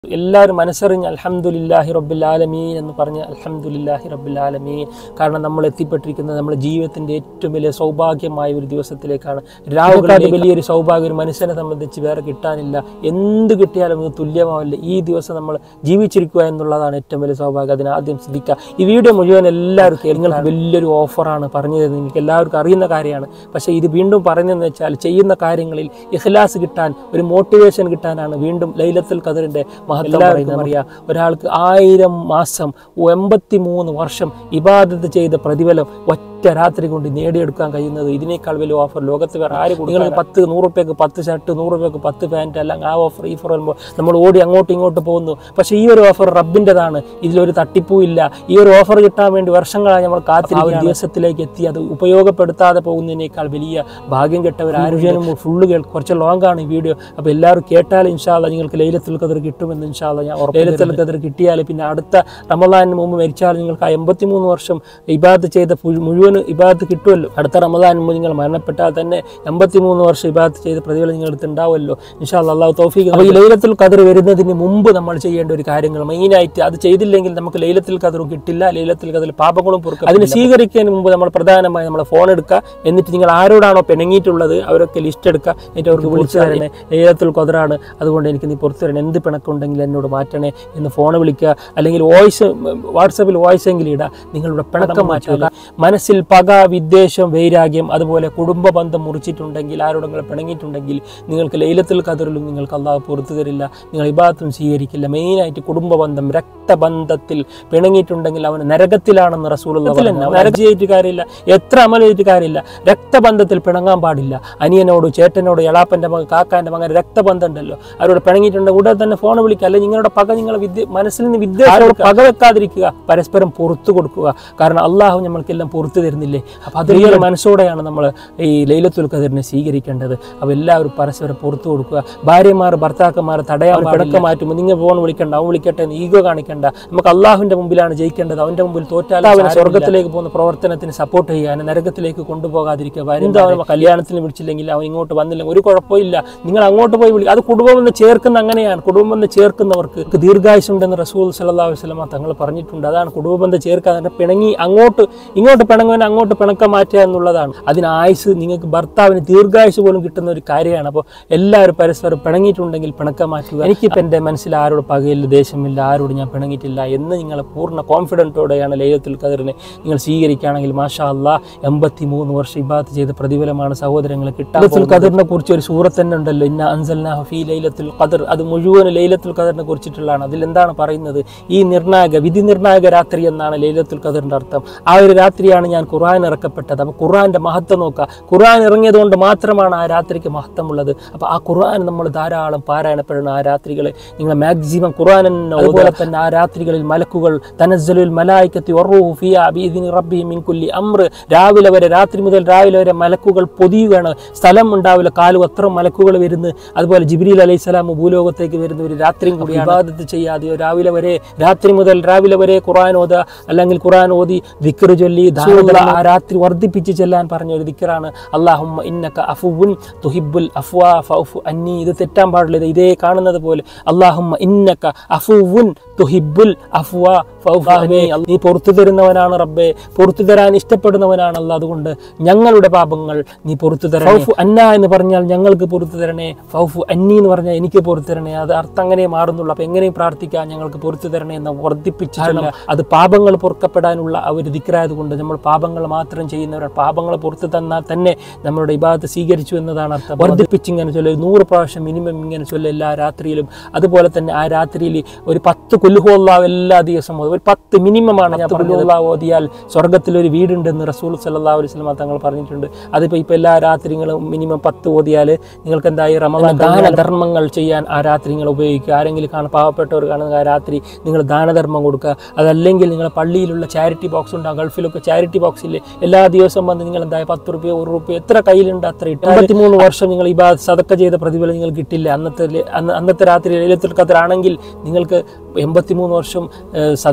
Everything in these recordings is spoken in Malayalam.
എല്ലാവരും മനസ്സറിഞ്ഞ് അൽഹംദുലില്ലാഹി റബ്ബിൽ ആലമീൻ എന്ന് പറഞ്ഞ് അൽഹംദുലില്ലാഹി റബ്ബിൽ ആലമീൻ കാരണം നമ്മൾ എത്തിപ്പെട്ടിരിക്കുന്നത് നമ്മുടെ ജീവിതത്തിന്റെ ഏറ്റവും വലിയ സൗഭാഗ്യമായ ഒരു ദിവസത്തിലേക്കാണ് രാവുകാട് വലിയൊരു സൗഭാഗ്യം ഒരു മനുഷ്യനെ സംബന്ധിച്ച് വേറെ കിട്ടാനില്ല എന്ത് കിട്ടിയാലും അത് തുല്യമാവില്ല ഈ ദിവസം നമ്മൾ ജീവിച്ചിരിക്കുക എന്നുള്ളതാണ് ഏറ്റവും വലിയ സൗഭാഗ്യം അതിന് ആദ്യം ശ്രദ്ധിക്കുക ഈ വീഡിയോ മുഴുവൻ എല്ലാവർക്കും നിങ്ങൾക്ക് വലിയൊരു ഓഫറാണ് പറഞ്ഞു തരുന്നത് നിങ്ങൾക്ക് എല്ലാവർക്കും അറിയുന്ന കാര്യമാണ് പക്ഷേ ഇത് വീണ്ടും പറയുന്നതെന്ന് വെച്ചാൽ ചെയ്യുന്ന കാര്യങ്ങളിൽ ഇഖ്ലാസ് കിട്ടാൻ ഒരു മോട്ടിവേഷൻ കിട്ടാനാണ് വീണ്ടും ലൈലത്തുൽ ഖദറിന്റെ മഹത്വം പറയുന്നത് അറിയാം ഒരാൾക്ക് ആയിരം മാസം എൺപത്തി മൂന്ന് വർഷം ഇബാദത്ത് ചെയ്ത പ്രതിഫലം ഒറ്റ രാത്രി കൊണ്ട് നേടിയെടുക്കാൻ കഴിയുന്നത് ഇതിനേക്കാൾ വലിയ ഓഫർ ലോകത്ത് വേറെ ആര് നിങ്ങൾ പത്ത് നൂറ് റുപ്യക്ക് പത്ത് ഷർട്ട് നൂറ് റുപ്യക്ക് പത്ത് പാൻറ്റ് അല്ലെങ്കിൽ ആ ഓഫർ ഈ ഓഫർ വരുമ്പോൾ നമ്മൾ ഓടി അങ്ങോട്ടും ഇങ്ങോട്ട് പോകുന്നു പക്ഷേ ഈ ഒരു ഓഫർ റബ്ബിൻ്റെതാണ് ഇതിലൊരു തട്ടിപ്പും ഇല്ല ഈ ഒരു ഓഫർ കിട്ടാൻ വേണ്ടി വർഷങ്ങളായി നമ്മൾ കാത്തിരിക്കുന്ന ആ ഒരു ദിവസത്തിലേക്ക് എത്തി അത് ഉപയോഗപ്പെടുത്താതെ പോകുന്നതിനേക്കാൾ വലിയ ഭാഗ്യം കെട്ടവർ ആരോഗ്യം ഫുള്ള് കേൾ കുറച്ച് ലോങ് ആണ് ഈ വീഡിയോ അപ്പോൾ എല്ലാവരും കേട്ടാൽ ഇൻഷാല്ല നിങ്ങൾക്ക് ലൈലത്തുൽ ഖദർ കിട്ടുമെന്ന് ഇൻഷാല്ല ഞാൻ ഉറപ്പ് ലൈലത്തുൽ ഖദർ കിട്ടിയാൽ പിന്നെ അടുത്ത റമദാനിന് മുമ്പ് മരിച്ചാൽ നിങ്ങൾക്ക് ആ എൺപത്തിമൂന്ന് വർഷം ഇബാദത്ത് ചെയ്ത പു- മുഴുവൻ ഇബാദത്ത് കിട്ടുമല്ലോ അടുത്ത റമദാൻ മുമ്പ് നിങ്ങൾ മരണപ്പെട്ടാൽ തന്നെ എൺപത്തിമൂന്ന് വർഷം ഇബാദത്ത് ചെയ്ത പ്രതിഫലം നിങ്ങൾ അടുത്തുണ്ടാവുമല്ലോ ഇൻഷാല്ല അള്ളാഹു തൗഫീഖ് അപ്പോൾ ഈ ലൈലത്തുൽ ഖദർ വരുന്നതിന് മുമ്പ് നമ്മൾ ചെയ്യേണ്ട ഒരു കാര്യങ്ങൾ മെയിനായിട്ട് അത് ചെയ്തില്ലെങ്കിൽ നമുക്ക് ലൈലത്തുൽ ഖദറും കിട്ടില്ല ലൈലത്തുൽ ഖദർ പാപങ്ങളും പൊറുക്കും അതിന് സ്വീകരിക്കുന്നതിന് മുമ്പ് നമ്മൾ പ്രധാനമായി നമ്മളെ ഫോൺ എടുക്കുക എന്നിട്ട് നിങ്ങൾ ആരോടാണോ പിണങ്ങിയിട്ടുള്ളത് അവരൊക്കെ ലിസ്റ്റ് എടുക്കുക എന്നിട്ട് അവർക്ക് വിളിച്ചു തരണേ ലൈലത്തുൽ ഖദറാണ് അതുകൊണ്ട് എനിക്ക് നീ പുറത്തു തരണേ എന്ത് പിണക്കുണ്ടെങ്കിൽ എന്നോട് മാറ്റണേ എന്ന് ഫോൺ വിളിക്കുക അല്ലെങ്കിൽ വോയിസ് വാട്സപ്പിൽ വോയിസ് എങ്കിലും ഇടുക നിങ്ങളുടെ പിണക്കം മാറ്റുക മനസ്സിൽ പക വിദ്വേഷം വൈരാഗ്യം അതുപോലെ കുടുംബ ബന്ധം മുറിച്ചിട്ടുണ്ടെങ്കിൽ ആരോടെങ്കിലും പിണങ്ങിയിട്ടുണ്ടെങ്കിൽ നിങ്ങൾക്ക് ലൈലത്തുൽ ഖദറിലും നിങ്ങൾക്ക് അള്ളാഹു പുറത്തു തരില്ല നിങ്ങൾ ഇബാദത്തും സ്വീകരിക്കില്ല മെയിനായിട്ട് കുടുംബ ബന്ധം രക്തബന്ധത്തിൽ പിണങ്ങിയിട്ടുണ്ടെങ്കിൽ അവൻ നരകത്തിലാണെന്ന് റസൂൽ നരക ചെയ്തിട്ട് കാര്യമില്ല എത്ര അമൽ ചെയ്തിട്ട് കാര്യമില്ല രക്തബന്ധത്തിൽ പിണങ്ങാൻ പാടില്ല അനിയനോട് ചേട്ടനോട് എളാപ്പന്റെ മകൻ കാക്കാന്റെ മകൻ രക്തബന്ധം ഉണ്ടല്ലോ അവരോട് പിണങ്ങിയിട്ടുണ്ടെങ്കിൽ ഉടനെ തന്നെ ഫോൺ വിളിക്കുക അല്ലെങ്കിൽ നിങ്ങളുടെ പക നിങ്ങളെ വിദ്യ മനസ്സിൽ നിന്ന് വിദ്യ പക വെക്കാതിരിക്കുക പരസ്പരം പുറത്തു കൊടുക്കുക കാരണം അള്ളാഹു നമ്മൾക്കെല്ലാം പുറത്തു തരുന്നില്ലേ അപ്പൊ അത് ഈ ഒരു മനസ്സോടെയാണ് നമ്മൾ ഈ ലൈലത്തുൽ ഖദറിനെ സ്വീകരിക്കേണ്ടത് അപ്പോൾ എല്ലാവരും പരസ്പരം പുറത്തു കൊടുക്കുക ഭാര്യമാർ ഭർത്താക്കന്മാർ തടയാൻ പിണക്ക മാറ്റുമ്പോൾ നിങ്ങൾ ഫോൺ വിളിക്കണ്ട അവൻ വിളിക്കട്ടെ എന്ന് ഈഗോ കാണിക്കണ്ട നമുക്ക് അള്ളാഹുവിന്റെ മുമ്പിലാണ് ജയിക്കേണ്ടത് അവന്റെ മുമ്പിൽ തോറ്റാൽ അവന് സ്വർഗത്തിലേക്ക് പോകുന്ന പ്രവർത്തനത്തിന് സപ്പോർട്ട് ചെയ്യാൻ നരകത്തിലേക്ക് കൊണ്ടുപോകാതിരിക്കുക ഭാര്യ എന്താ അവൻ കല്യാണത്തിന് വിളിച്ചില്ലെങ്കിൽ അവൻ ഇങ്ങോട്ട് വന്നില്ലെങ്കിൽ ഒരു കുഴപ്പമില്ല നിങ്ങൾ അങ്ങോട്ട് പോയി വിളി അത് കുടുംബം എന്ന് ചേർക്കുന്ന അങ്ങനെയാണ് കുടുംബം എന്ന് ചേർക്കുന്നവർക്ക് ദീർഘായുസുണ്ടെന്ന് റസൂൽ സല്ലല്ലാഹു അലൈഹി വസല്ലമ തങ്ങൾ പറഞ്ഞിട്ടുണ്ട് അതാണ് കുടുംബബന്ധം ചേർക്കാൻ അതിനെ പിണങ്ങി അങ്ങോട്ട് ഇങ്ങോട്ട് പിണങ്ങുവാൻ അങ്ങോട്ട് പിണക്കം മാറ്റുക എന്നുള്ളതാണ് അതിന് ആയുസ് നിങ്ങൾക്ക് ഭർത്താവിന് ദീർഘായുസ് പോലും കിട്ടുന്ന ഒരു കാര്യമാണ് അപ്പോൾ എല്ലാവരും പരസ്പരം പിണങ്ങിയിട്ടുണ്ടെങ്കിൽ പിണക്കം മാറ്റുക എനിക്കിപ്പോൾ എൻ്റെ മനസ്സിൽ ആരോട് പകയില്ല ദേഷ്യമില്ല ആരോട് ഞാൻ പിണങ്ങിയിട്ടില്ല എന്ന് നിങ്ങൾ പൂർണ്ണ കോൺഫിഡൻറ്റോടെയാണ് ലൈലത്തുൽ ഖദറിനെ നിങ്ങൾ സ്വീകരിക്കുകയാണെങ്കിൽ മാഷാ അല്ലാ എൺപത്തി മൂന്ന് വർഷം ഇബാത്ത് ചെയ്ത പ്രതിഫലമാണ് സഹോദരങ്ങളെ കിട്ടുക ലൈലത്തുൽ ഖദറിനെ കുറിച്ച് ഒരു സൂറത്ത് തന്നെ ഉണ്ടല്ലോ ഇന്ന അൻസൽനാഹു ഫീ ലൈലത്തുൽ ഖദർ അത് മുഴുവൻ ലൈലത്തുൽ ഖദറിനെ കുറിച്ചിട്ടുള്ളതാണ് അതിൽ എന്താണ് പറയുന്നത് ഈ നിർണായക വിധി നിർണായക രാത്രി എന്നാണ് ലൈലത്തുൽ ഖദറിന്റെ അർത്ഥം ആ ഒരു രാത്രിയാണ് ഞാൻ ഖുർആൻ ഇറക്കപ്പെട്ടത് അപ്പോൾ ഖുർആന്റെ മഹത്വം നോക്കുക ഖുർആൻ ഇറങ്ങിയത് കൊണ്ട് മാത്രമാണ് ആ രാത്രിക്ക് മഹത്വമുള്ളത് അപ്പോൾ ആ ഖുർആൻ നമ്മൾ ധാരാളം പാരായണപ്പെടുന്ന ആ രാത്രികളെ നിങ്ങൾ മാക്സിമം ഖുർആൻ തന്നെ അതുപോലെ തന്നെ ആ രാത്രികളിൽ മലക്കുകൾ തനസ്സലുൽ മലായിക്കത്തി ഒറൂഹു ഫിയ ബീദിനി റബ്ബി മിൻ കുല്ലി അമ്ര രാവിലെ വരെ രാത്രി മുതൽ രാവിലെ വരെ മലക്കുകൾ പൊതിയുകയാണ് സ്ഥലം ഉണ്ടാവില്ല കാലും അത്ര മലക്കുകൾ വരുന്നു അതുപോലെ ജിബ്രീൽ അലൈഹി സ്വലാം ഭൂലോകത്തേക്ക് വരുന്ന ഒരു രാത്രിയും കൂടി ഇബാദത്ത് ചെയ്യാതെയോ രാവിലെ വരെ രാത്രി മുതൽ രാവിലെ വരെ ഖുർആൻ ഓത അല്ലെങ്കിൽ ഖുർആൻ ഓതി ദിക്ർ ചൊല്ലി ദാനധർമ്മ ആ രാത്രി വർദ്ധിപ്പിച്ച് ചെല്ലാൻ പറഞ്ഞ ഒരു ദിക്റാണ് അള്ളാഹുമ്മ ഇന്നക അഫുവുൻ തുഹിബുൽ അഫ്വാ ഫൗഫു അന്നി ഇത് തെറ്റാൻ പാടില്ല ഇത് ഇതേ കാണുന്നത് പോലെ അള്ളാഹുമ്മ ഇന്നക അഫുവുൻ തുഹിബുൽ അഫ്വാ ഫൗഫു അന്നി നീ പുറത്തു തരുന്നവനാണ് റബ്ബേ പുറത്തു തരാൻ ഇഷ്ടപ്പെടുന്നവനാണ് അല്ല അതുകൊണ്ട് ഞങ്ങളുടെ പാപങ്ങൾ നീ പുറത്തു തരണേ ഫൗഫു അന്ന എന്ന് പറഞ്ഞാൽ ഞങ്ങൾക്ക് പുറത്തു തരണേ ഫൗഫു അന്നി എന്ന് പറഞ്ഞാൽ എനിക്ക് പുറത്തു തരണേ അത് അർത്ഥം അങ്ങനെ മാറുന്നുള്ളൂ അപ്പൊ എങ്ങനെയും പ്രാർത്ഥിക്കാൻ ഞങ്ങൾക്ക് പുറത്തു തരണേ എന്ന് വർദ്ധിപ്പിച്ചു അത് പാപങ്ങൾ പൊറുക്കപ്പെടാനുള്ള ആ ഒരു ദിക്റായത് കൊണ്ട് നമ്മൾ പാപങ്ങൾ മാത്രം ചെയ്യുന്നവരാണ് പാപങ്ങൾ പുറത്തു തന്നാൽ തന്നെ നമ്മളുടെ ഇബാദത്ത് സ്വീകരിച്ചു എന്നതാണ് അർത്ഥം വർദ്ധിപ്പിച്ച് ഇങ്ങനെ ചൊല്ലുക നൂറ് പ്രാവശ്യം മിനിമം ഇങ്ങനെ ചൊല്ലുക എല്ലാ രാത്രിയിലും അതുപോലെ തന്നെ ആ രാത്രിയിൽ ഒരു പത്ത് കൊല്ലുഹോല്ലാവ് എല്ലാ ദിവസവും ഓതും. ഒരു പത്ത് മിനിമമാണ് ഞാൻ കൊല്ലുഹോല്ലാവ് ഓതിയാൽ സ്വർഗത്തിൽ ഒരു വീടുണ്ടെന്ന് റസൂൽ സല്ലല്ലാഹു അലൈഹി വസല്ലം തങ്ങൾ പറഞ്ഞിട്ടുണ്ട് അതിപ്പോൾ ഇപ്പോൾ എല്ലാ രാത്രികളും മിനിമം പത്ത് ഓതിയാൽ നിങ്ങൾക്ക് എന്തായി റമദാൻ ദാനധർമ്മങ്ങൾ ചെയ്യാൻ ആ രാത്രി നിങ്ങൾ ഉപയോഗിക്കുക ആരെങ്കിലും കാണാൻ പാവപ്പെട്ടവർ കാണുന്ന ആ രാത്രി നിങ്ങൾ ദാനധർമ്മം കൊടുക്കുക അതല്ലെങ്കിൽ നിങ്ങളുടെ പള്ളിയിലുള്ള ചാരിറ്റി ബോക്സ് ഉണ്ടാകും ഗൾഫിലൊക്കെ ചാരിറ്റി ബോക്സ് ഇല്ലേ എല്ലാ ദിവസവും വന്ന് നിങ്ങൾ എന്തായ പത്ത് റുപ്യ ഒരു റുപ്യ എത്ര കയ്യിലുണ്ട് അത്ര ഇട്ട് അമ്പത്തിമൂന്ന് വർഷം നിങ്ങൾ ഈ സതക്ക ചെയ്ത പ്രതിഫലം നിങ്ങൾ കിട്ടില്ല അന്നത്തെ ലെ- അന്ന് അന്നത്തെ രാത്രി ലൈലത്തുൽ ഖദർ ആണെങ്കിൽ നിങ്ങൾക്ക് എൺപത്തിമൂന്ന് വർഷം ഏഹ്, സദക്ക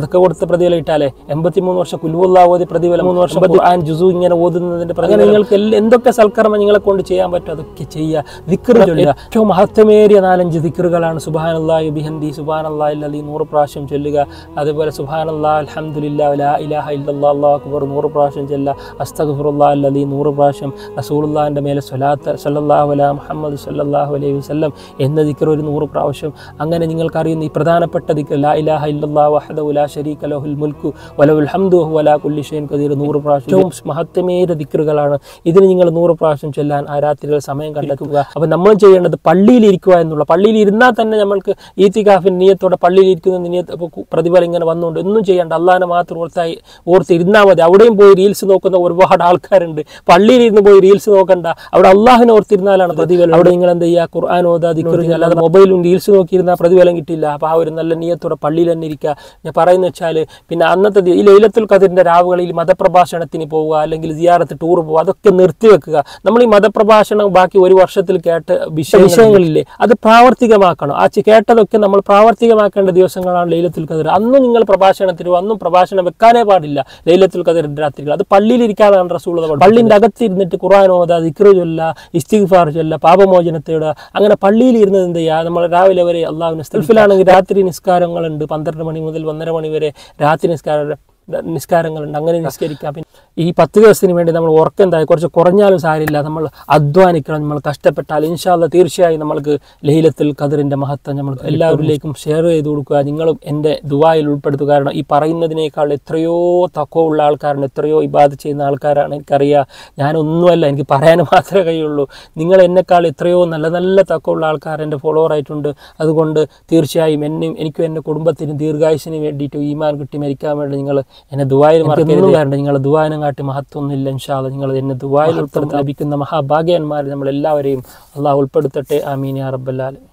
സതക്ക കൊടുത്ത പ്രതിഫലം ഇട്ടാലേ എൺപത്തിമൂന്ന് വർഷം കുലുവുള്ള ഓതി പ്രതിഫലം മൂന്ന് വർഷം ഖുർആൻ ജുസു ഇങ്ങനെ ഓതുന്നതിന്റെ പ്രതിഫലം നിങ്ങൾക്ക് എല്ലാ- എന്തൊക്കെ സൽക്കർമ്മം നിങ്ങളെ കൊണ്ട് ചെയ്യാൻ പറ്റും അതൊക്കെ ചെയ്യുക ദിക്റ് ചൊല്ലുക ഏറ്റവും മഹത്വമേറിയ നാലഞ്ച് ദിക്റുകളാണ് സുബാനല്ലാഹി ബിഹന്ദി സുബാനല്ലാഹി അല്ലി നൂറ് പ്രാവശ്യം ചൊല്ലുക അതുപോലെ സുബാനല്ലാ അൽഹംദുലില്ലാ ലാ ഇലാഹ ഇല്ലല്ലാ അല്ലാഹു അക്ബർ നൂറ് പ്രാവശ്യം ചൊല്ലുക അസ്തഗ്ഫിറുല്ലാ അല്ലി നൂറ് പ്രാവശ്യം റസൂലുള്ളാഹിന്റെ മേലെ സ്വലാത്ത് സല്ലല്ലാഹു അലാ മുഹമ്മദ് സല്ലല്ലാഹു അലൈഹി വസല്ലം എന്ന ദിക്ർ ഒരു നൂറ് പ്രാവശ്യം അങ്ങനെ നിങ്ങൾക്കറിയുന്ന ഈ പ്രധാനപ്പെട്ട ദിക്ർ ലാ ഇലാഹ ഇല്ലല്ലാ വഹദഹു ലാ ശരീക ലഹുൽ മുൽക്കു വലവുൽ ഹംദു വഹു അലാ കുല്ലി ഷൈഇൻ ഖദീർ നൂറ് പ്രാവശ്യം ഏറ്റവും മഹത്വമേറിയ ദിക്റുകളാണ് ഇതിന് നിങ്ങൾ നൂറ് പ്രാവശ്യം ചൊല്ലാൻ ആ രാത്രികൾ സമയം കണ്ടെത്തുക അപ്പോൾ നമ്മൾ ചെയ്യേണ്ടത് പള്ളിയിൽ ഇരിക്കുക എന്നുള്ള പള്ളിയിൽ ഇരുന്നാൽ തന്നെ നമ്മൾക്ക് ഈത്തികാഫിൻ നീയത്തോടെ പള്ളിയിൽ ഇരിക്കുന്ന നീയത്ത് അപ്പോൾ പ്രതിഫലം ഇങ്ങനെ വന്നുകൊണ്ട് ഒന്നും ചെയ്യേണ്ട അള്ളാഹിനെ മാത്രം ഓർത്തായി ഓർത്ത് ഇരുന്നാൽ മതി അവിടെയും പോയി റീൽസ് നോക്കുന്ന ഒരുപാട് ആൾക്കാരുണ്ട് പള്ളിയിൽ ഇരുന്ന് പോയി റീൽസ് നോക്കണ്ട അവിടെ അള്ളാഹിനെ ഓർത്തിരുന്നാലാണ് പ്രതിഫലം അവിടെ നിങ്ങൾ എന്ത് ചെയ്യുക ഖുർആൻ ഓതാ ദിക്റ് അല്ലാതെ മൊബൈലും റീൽസ് നോക്കിയിരുന്നാൽ പ്രതിഫലം കിട്ടില്ല അപ്പോൾ ആ ഒരു നല്ല നീയത്തോടെ പള്ളിയിൽ തന്നെ ഇരിക്കുക ഞാൻ പറയുന്ന വെച്ചാൽ പിന്നെ അന്നത്തെ ദി- ഈ ലൈലത്തുൽ ഖദറിന്റെ രാവുകളിൽ മതപ്രഭാഷണത്തിന് പോവുക അല്ലെങ്കിൽ സിയാറത്ത് ടൂർ പോവുക അതൊക്കെ നിർത്തിവെക്കുക നമ്മൾ ഈ മതപ്രഭാഷണം ബാക്കി ഒരു വർഷത്തിൽ കേട്ട വിഷയ വിഷയങ്ങളില്ലേ അത് പ്രാവർത്തികമാക്കണം ആ ചി- കേട്ടതൊക്കെ നമ്മൾ പ്രാവർത്തികമാക്കേണ്ട ദിവസങ്ങളാണ് ലൈലത്തുൽ ഖദർ അന്നും നിങ്ങൾ പ്രഭാഷണത്തിന് അന്നും പ്രഭാഷണം വെക്കാനേ പാടില്ല ലൈലത്തുൽ ഖദറിന്റെ രാത്രികൾ അത് പള്ളിയിൽ ഇരിക്കാനാണ് റസൂൾ പള്ളിന്റെ അകത്തിരുന്നിട്ട് ഖുർആൻ ഓതാ ദിക്റ് ചൊല്ല ഇസ്തിഗ്ഫാർ ചൊല്ല പാപമോചനത്തോടെ അങ്ങനെ പള്ളിയിൽ ഇരുന്നത് എന്ത് ചെയ്യുക നമ്മൾ രാവിലെ വരെ അള്ളാഹുവിന് സ്ഥലത്തിലാണെങ്കിൽ രാത്രി നിസ്കാരങ്ങളുണ്ട് പന്ത്രണ്ട് മണി മുതൽ ഒന്നര മണി വരെ രാത്രി നിസ്കാരം നിസ്കാരങ്ങളുണ്ട് അങ്ങനെ നിസ്കരിക്കാം പിന്നെ ഈ പത്ത് ദിവസത്തിന് വേണ്ടി നമ്മൾ ഉറക്കം എന്തായി കുറച്ച് കുറഞ്ഞാലും സാരമില്ല നമ്മൾ അധ്വാനിക്കണം നമ്മൾ കഷ്ടപ്പെട്ടാൽ ഇൻഷാല്ല തീർച്ചയായും നമ്മൾക്ക് ലൈലത്തുൽ ഖദറിന്റെ മഹത്വം നമ്മൾ എല്ലാവരിലേക്കും ഷെയർ ചെയ്ത് കൊടുക്കുക നിങ്ങളും എൻ്റെ ദുബായിൽ ഉൾപ്പെടുത്തുക കാരണം ഈ പറയുന്നതിനേക്കാൾ എത്രയോ തക്കോ ഉള്ള ആൾക്കാരാണ് എത്രയോ ഇബാദ് ചെയ്യുന്ന ആൾക്കാരാണ് എനിക്കറിയാം ഞാനൊന്നുമല്ല എനിക്ക് പറയാൻ മാത്രമേ കഴിയുള്ളൂ നിങ്ങൾ എന്നെക്കാൾ എത്രയോ നല്ല നല്ല തക്കോ ഉള്ള ആൾക്കാർ എൻ്റെ ഫോളോവർ ആയിട്ടുണ്ട് അതുകൊണ്ട് തീർച്ചയായും എന്നെയും എനിക്കും എൻ്റെ കുടുംബത്തിനും ദീർഘായുസിന് വേണ്ടിയിട്ട് ഈമാൻ കിട്ടി മരിക്കാൻ വേണ്ടി നിങ്ങൾ എന്നെ ദുബായിൽ മറക്കൊന്നും വരണ്ട നിങ്ങൾ ദുബായിനും കാട്ടി മഹത്വമൊന്നുമില്ല ഇൻഷാല്ല നിങ്ങൾ എന്നെ ദുബായിൽ ഉൾപ്പെടുത്തി ലഭിക്കുന്ന മഹാഭാഗ്യന്മാരെ നമ്മൾ എല്ലാവരെയും അള്ളാഹ് ഉൾപ്പെടുത്തട്ടെ ആമീൻ യാ റബ്ബല്ലാലും